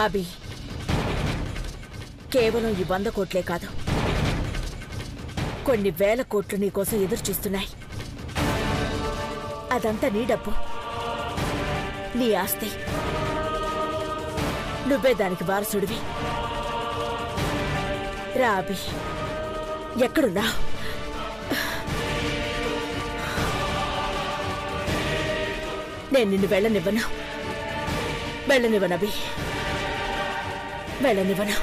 అభి కేవలం ఈ వంద కోట్లే కాదు కొన్ని వేల కోట్లు నీకోసం ఎదురు చూస్తున్నాయి అదంతా నీ డబ్బు నీ ఆస్తి నువ్వే దానికి వారసుడివి రా అభి ఎక్కడున్నా నేను నిన్ను వెళ్ళనివ్వను వెళ్ళనివ్వను అభి వెళ్ళనివ్వను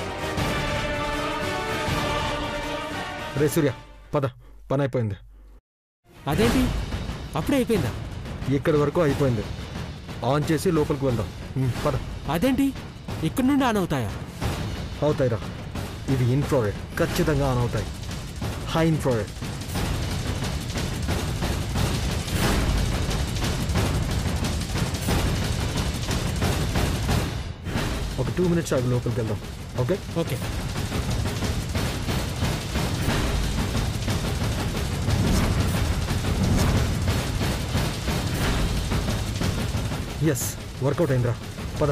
రే సూర్య పద పని అయిపోయింది అదేంటి అప్పుడే అయిపోయిందా ఇక్కడి వరకు అయిపోయింది ఆన్ చేసి లోపలికి వెళ్దాం ఉమ్, పద అదేంటి ఇక్కడ నుండి ఆన్ అవుతాయా అవుతాయిరా ఇవి ఇన్ఫ్రారెడ్ ఖచ్చితంగా ఆన్ అవుతాయి హై ఇన్ఫ్రారెడ్ ఒక టూ మినిట్స్ ఆగి లోపలికి వెళ్దాం ఓకే ఓకే ఎస్ వర్కౌట్ అయిందిరా పద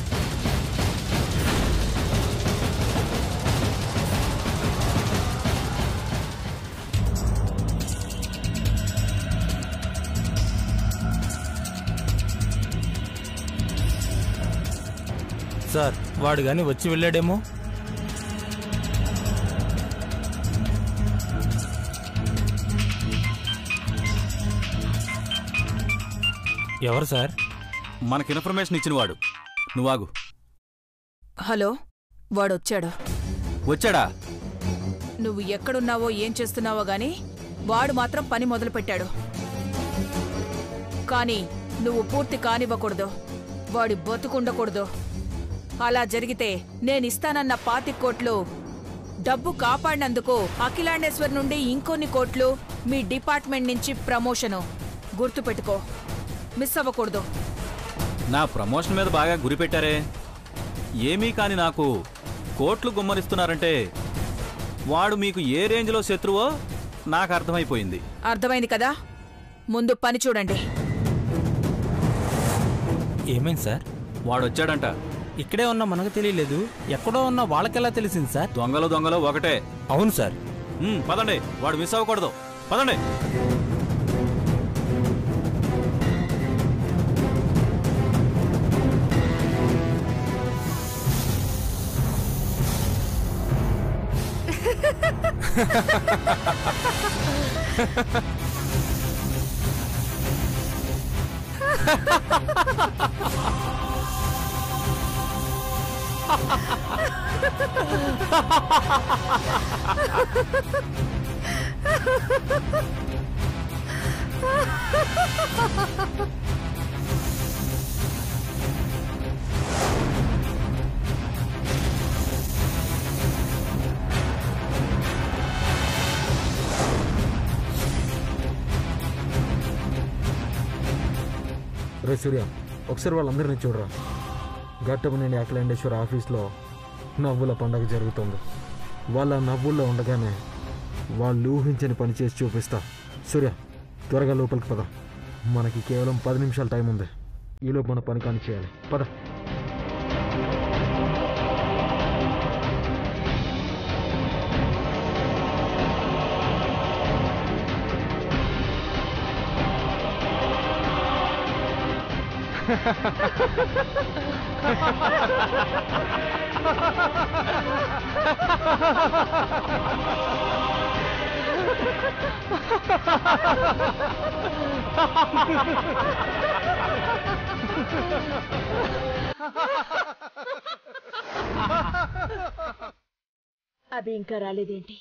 సార్ వాడు గాని వచ్చి వెళ్ళాడేమో ఎవరు సార్ మనకి ఇన్ఫర్మేషన్ ఇచ్చిన వాడు నువ్వాగు హలో వాడొచ్చాడు వచ్చాడా నువ్వు ఎక్కడున్నావో ఏం చేస్తున్నావో గాని వాడు మాత్రం పని మొదలుపెట్టాడు కానీ నువ్వు పూర్తి కానివ్వకూడదు వాడి బతుకుండకూడదు అలా జరిగితే నేనిస్తానన్న పాతి కోట్లు డబ్బు కాపాడినందుకు అఖిలాండేశ్వర్ నుండి ఇంకొన్ని కోట్లు మీ డిపార్ట్మెంట్ నుంచి ప్రమోషను గుర్తుపెట్టుకో మిస్ అవ్వకూడదు నా ప్రమోషన్ మీద బాగా గురి పెట్టారే ఏమీ కాని నాకు కోట్లు గుమ్మరిస్తున్నారంటే వాడు మీకు ఏ రేంజ్లో శత్రువో నాకు అర్థమైపోయింది అర్థమైంది కదా ముందు పని చూడండి ఏమైంది సార్ వాడు వచ్చాడంట ఇక్కడే ఉన్న మనకు తెలియలేదు ఎక్కడో ఉన్న వాళ్ళకెలా తెలిసింది సార్ దొంగలు దొంగలు ఒకటే అవును సార్ ఉమ్, పదండి వాడు మిస్ అవ్వకూడదు పదండి రే సూర్య ఒకసారి వాళ్ళందరినీ చూడరా గట్టమనేని అఖిలాండేశ్వర ఆఫీస్లో నవ్వుల పండగ జరుగుతుంది వాళ్ళ నవ్వుల్లో ఉండగానే వాళ్ళు ఊహించని పని చేసి చూపిస్తా సూర్య త్వరగా లోపలికి పద మనకి కేవలం పది నిమిషాల టైం ఉంది ఈలోపు మన పని కాని చేయాలి పద అభి ఇంకా రాలేదేంటి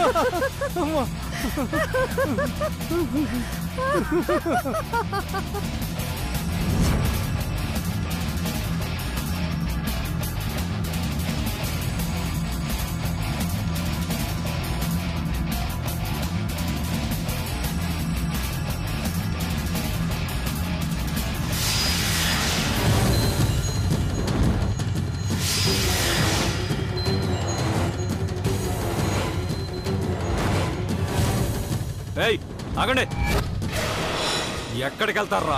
ఏయ్ ఆగండి ఎక్కడికి వెళ్తారా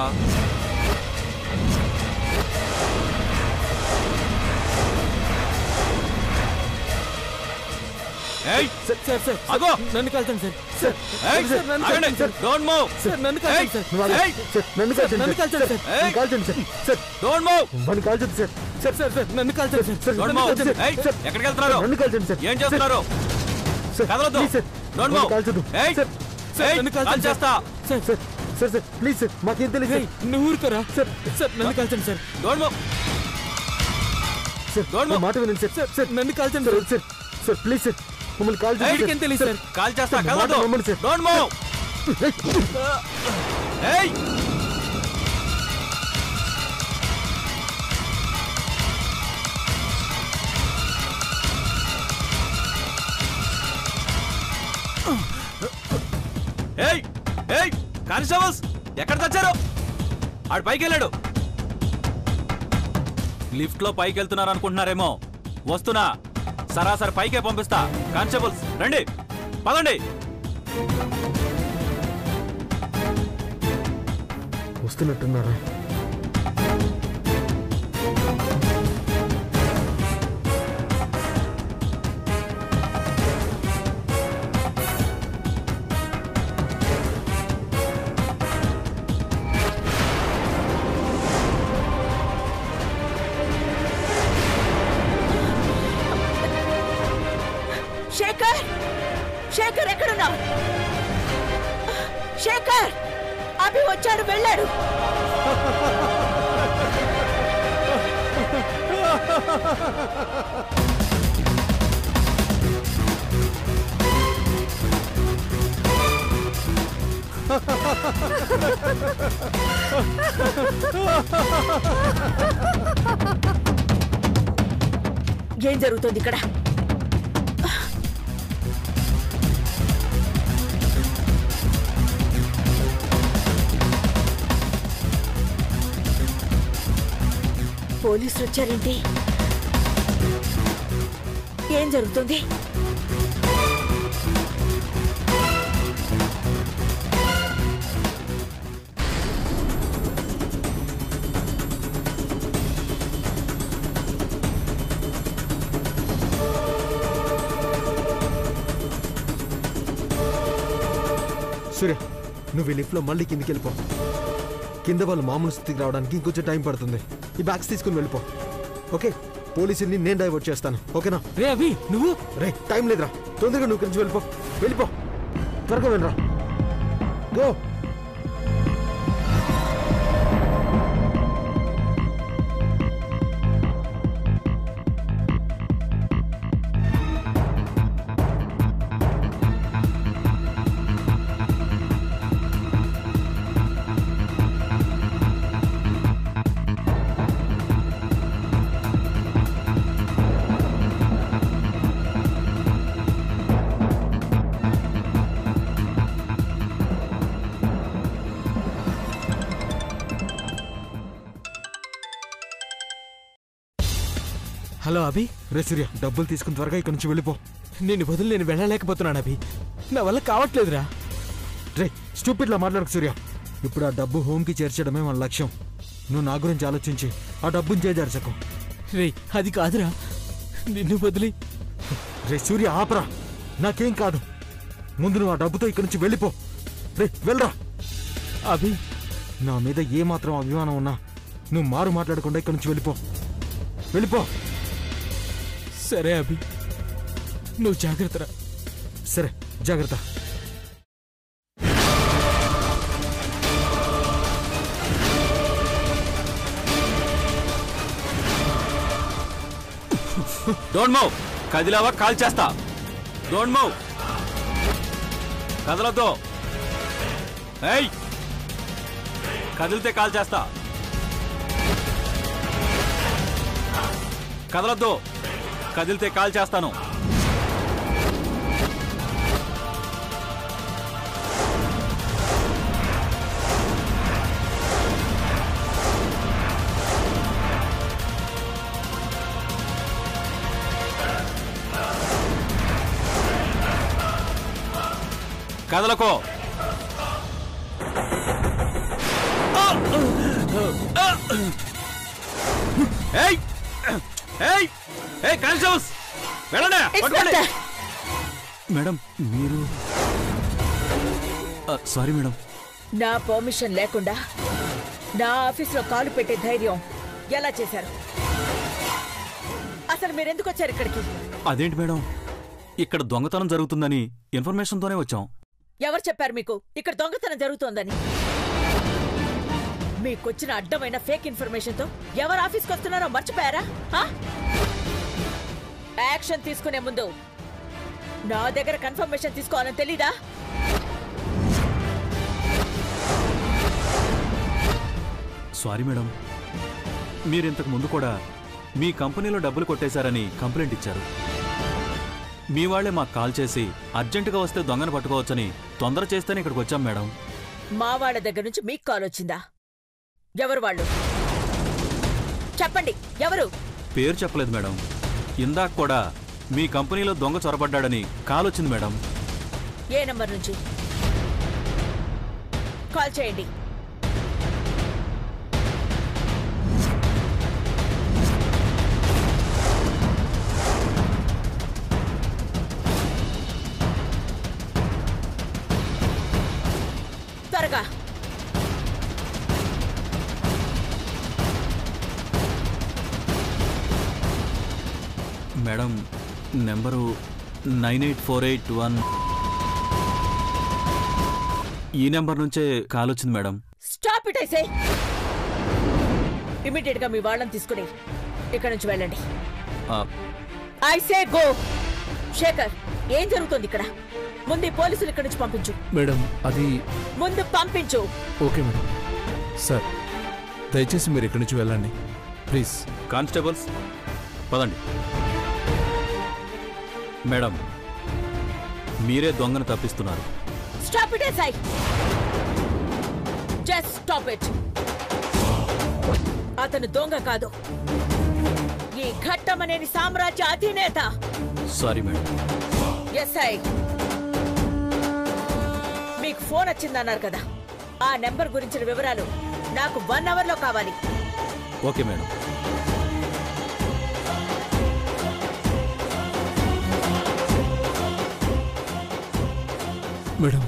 ఏయ్ సార్ సార్ సార్ ఆగో నన్ను కాల్చండి సార్ సార్ ఏయ్ సార్, నన్ను ఆగండి కాల్చండి, సార్. డోంట్ మూవ్ సార్ నన్ను కాల్చండి సార్ నువ్వు ఆగు. ఏయ్! సార్, నన్ను కాల్చండి నన్ను సార్. కాల్చండి సార్ ఏయ్! నన్ను కాల్చండి సార్ సార్ డోంట్ మూవ్ వాడిని కాల్చండి సార్ సార్ సార్ సార్ నన్ను కాల్చండి సార్ సార్ డోంట్ నన్ను మూవ్ కాల్చండి ఏయ్ సార్ ఎక్కడికి వెళ్తున్నారు నన్ను కాల్చండి సార్ ఏం చేస్తున్నారు సార్ కదలొద్దు ప్లీజ్ సార్ డోంట్ నన్ను మూవ్ కాల్చొద్దు ఏయ్ సార్ సార్, ఏయ్ నన్ను కాల్చండి కాల్ చేస్తా sir sir sir sir please sir మాకేం తెలియదు ఏయ్, నువ్వు ఊరుకోరా సార్ సార్ నన్ను కాల్చండి sir don't move sir Don't నా move. మాట వినండి సార్ సార్ సార్ నన్ను కాల్చండి sir sir sir sir please sir మమ్మల్ని కాల్ ఏయ్, వీడికేం తెలియదు సార్ కాల్ చేస్తా మాట కదలొద్దు నమ్మండి సార్. డోంట్ మూవ్ ఏయ్ ఏయ్ ఏయ్ కానిస్టేబుల్స్ ఎక్కడ తెచ్చారు ఆడు పైకి వెళ్ళాడు లిఫ్ట్ లో పైకి వెళ్తున్నారు అనుకుంటున్నారేమో వస్తున్నా సరాసరి పైకే పంపిస్తా కానిస్టేబుల్స్ రండి పదండి వస్తున్నట్టున్నారా శేఖర్ శేఖర్ ఎక్కడున్నావు శేఖర్ అభి వచ్చాడు వెళ్ళాడు ఏం జరుగుతుంది ఇక్కడ పోలీసులు వచ్చారేంటి ఏం జరుగుతుంది సూర్య నువ్వు ఈ లిఫ్ట్లో మళ్ళీ కిందికి వెళ్ళిపో కింద వాళ్ళు మామూలు స్థితికి రావడానికి ఇంకొంచెం టైం పడుతుంది ఈ బ్యాగ్స్ తీసుకుని వెళ్ళిపో ఓకే పోలీసుని నేను డైవర్ట్ చేస్తాను ఓకేనా రే అభి నువ్వు రే టైం లేదురా తొందరగా నువ్వు నుంచి వెళ్ళిపో వెళ్ళిపో త్వరగా వెళ్ళరా గో హలో అభి రే సూర్య డబ్బులు తీసుకుని త్వరగా ఇక్కడి నుంచి వెళ్ళిపో నిన్ను బదులు నేను వెళ్ళలేకపోతున్నాను అభి నా వల్ల కావట్లేదురా రే స్టూపిడ్లా మాట్లాడకు సూర్య ఇప్పుడు ఆ డబ్బు హోమ్కి చేర్చడమే మన లక్ష్యం నువ్వు నా గురించి ఆలోచించి ఆ డబ్బుని చేజార్చకు రే అది కాదురా నిన్ను బదిలి రే సూర్య ఆపరా నాకేం కాదు ముందు నువ్వు ఆ డబ్బుతో ఇక్కడి నుంచి వెళ్ళిపో రే వెళ్ళరా అభి నా మీద ఏ మాత్రం అభిమానం ఉన్నా నువ్వు మారు మాట్లాడకుండా ఇక్కడి నుంచి వెళ్ళిపో వెళ్ళిపో సరే అభి నువ్వు జాగ్రత్తరా సరే జాగ్రత్త డోంట్ మూవ్ కదిలావా కాల్ చేస్తా డోంట్ మూవ్ కదలొద్దు ఏయ్ కదిలితే కాల్ చేస్తా కదలొద్దు కదిలితే కాల్ చేస్తాను కదలకు ఏయ్ ఏయ్ ఏయ్ కానిస్టేబుల్స్ వెళ్ళండి పట్టుకోండి ఇన్స్పెక్టర్ మేడం మీరు సారీ మేడం నా పర్మిషన్ లేకుండా నా ఆఫీస్లో కాలు పెట్టే ధైర్యం ఎలా చేశారు అసలు మీరెందుకు వచ్చారు ఇక్కడికి అదేంటి మేడం ఇక్కడ దొంగతనం జరుగుతుందని ఇన్ఫర్మేషన్తోనే వచ్చాం ఎవరు చెప్పారు మీకు ఇక్కడ దొంగతనం జరుగుతోందని మీకొచ్చిన అడ్డమైన ఫేక్ ఇన్ఫర్మేషన్తో ఎవరు ఆఫీస్కి వస్తున్నారో మర్చిపోయారా ఆ? యాక్షన్ తీసుకునే ముందు నా దగ్గర కన్ఫర్మేషన్ తీసుకోవాలని తెలీదా సారీ మేడం మీరు ఇంతకు ముందు కూడా మీ కంపెనీలో డబ్బులు కొట్టేశారని కంప్లైంట్ ఇచ్చారు మీ వాళ్ళే మాకు కాల్ చేసి అర్జెంటుగా వస్తే దొంగను పట్టుకోవచ్చని తొందర చేస్తేనే ఇక్కడికి వచ్చాం మేడం మా వాళ్ళ దగ్గర నుంచి మీకు కాల్ వచ్చిందా ఎవరు వాళ్ళు చెప్పండి ఎవరు పేరు చెప్పలేదు మేడం ఇందాక కూడా మీ కంపెనీలో దొంగ చొరబడ్డాడని కాల్ వచ్చింది మేడం ఏ నంబర్ నుంచి కాల్ చేయండి త్వరగా madam number nine eight four eight one ఈ నెంబర్ నుంచే కాల్ వచ్చింది madam stop it I say immediate గా మీ వాళ్ళని తీసుకుని ఇక్కడ నుంచి వెళ్ళండి ఆ, ఐసే గో శేఖర్ ఏం జరుగుతుంది ఇక్కడ ముందు ఈ పోలీసులు ఇక్కడి నుంచి పంపించు మేడం అది ముందు పంపించు ఓకే మేడం సార్ దయచేసి మీరు ఇక్కడి నుంచి వెళ్ళండి ప్లీజ్ కానిస్టేబుల్స్ పదండి మేడం మీరే దొంగను తప్పిస్తున్నారు stop it I say just stop it అతను దొంగ కాదు ఈ ఘట్టమనేని సామ్రాజ్య అధినేత సారీ మేడం ఎస్ఐ మీకు ఫోన్ వచ్చిందన్నారు కదా ఆ నెంబర్ గురించిన వివరాలు నాకు వన్ అవర్ లో కావాలి ఓకే మేడం మేడం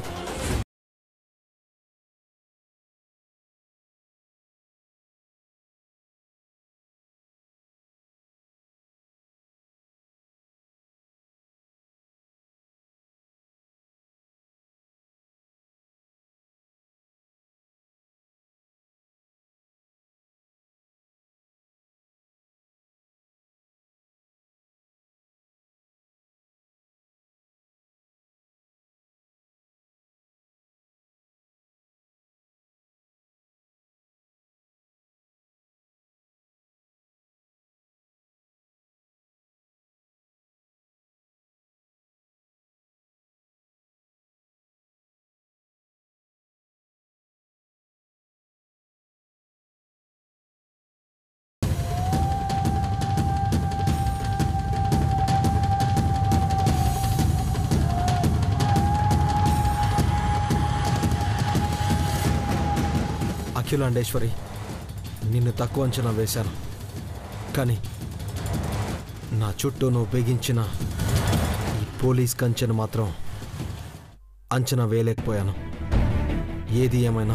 అఖిలాండేశ్వరి నిన్ను తక్కువ అంచనా వేశాను కానీ నా చుట్టూ నువ్వు బిగించిన ఈ పోలీస్ కంచెను మాత్రం అంచనా వేయలేకపోయాను ఏది ఏమైనా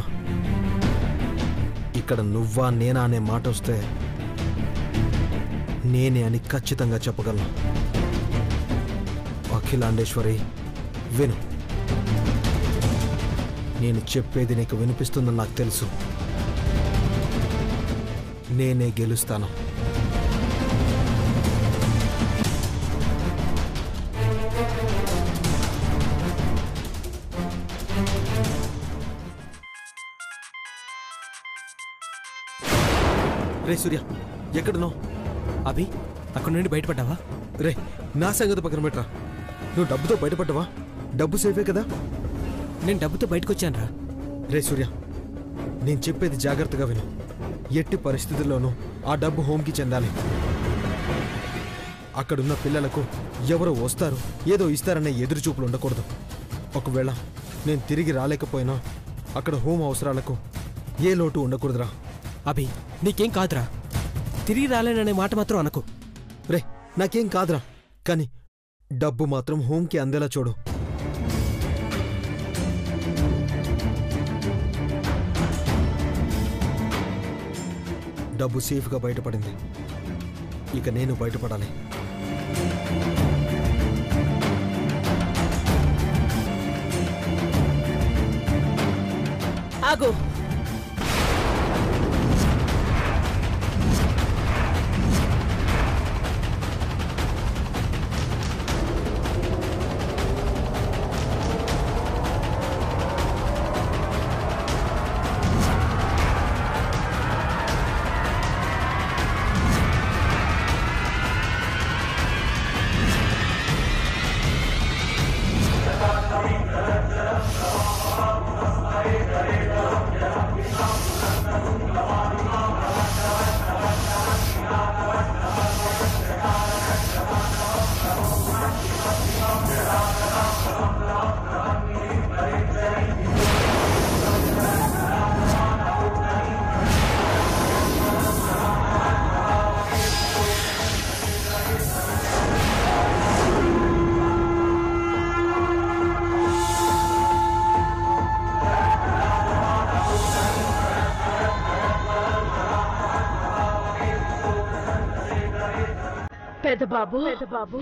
ఇక్కడ నువ్వా నేనా అనే మాట వస్తే నేనే అని ఖచ్చితంగా చెప్పగలను అఖిలాండేశ్వరి విను నేను చెప్పేది నీకు వినిపిస్తుందని నాకు తెలుసు నేనే గెలుస్తాను రే సూర్య ఎక్కడున్నావు అభి అక్కడ నుండి బయటపడ్డావా రే నా సంగతి పక్కన పెట్టరా నువ్వు డబ్బుతో బయటపడ్డావా డబ్బు సేఫే కదా నేను డబ్బుతో బయటకు వచ్చాను రా రే సూర్య నేను చెప్పేది జాగ్రత్తగా విను ఎట్టి పరిస్థితుల్లోనూ ఆ డబ్బు హోమ్కి చెందాలి అక్కడున్న పిల్లలకు ఎవరో వస్తారు ఏదో ఇస్తారనే ఎదురు చూపులు ఉండకూడదు ఒకవేళ నేను తిరిగి రాలేకపోయినా అక్కడ హోమ్ అవసరాలకు ఏ లోటు ఉండకూడదురా అభి నీకేం కాదురా తిరిగి రాలేననే మాట మాత్రం అనకు రే నాకేం కాదురా కానీ డబ్బు మాత్రం హోమ్కి అందేలా చూడు డబ్బు సేఫ్గా బయటపడింది ఇక నేను బయటపడాలి ఆగు పెద్ద బాబు పెద్ద బాబు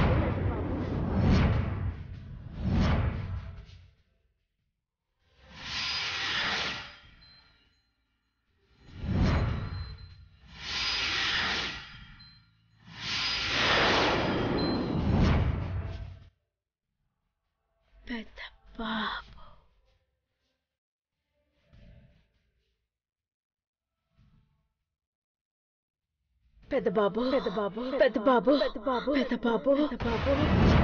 పెద్ద బాబు పెద్ద బాబు పెద్ద బాబు పెద్ద బాబు పెద్ద బాబు పెద్ద బాబు పెద్ద బాబు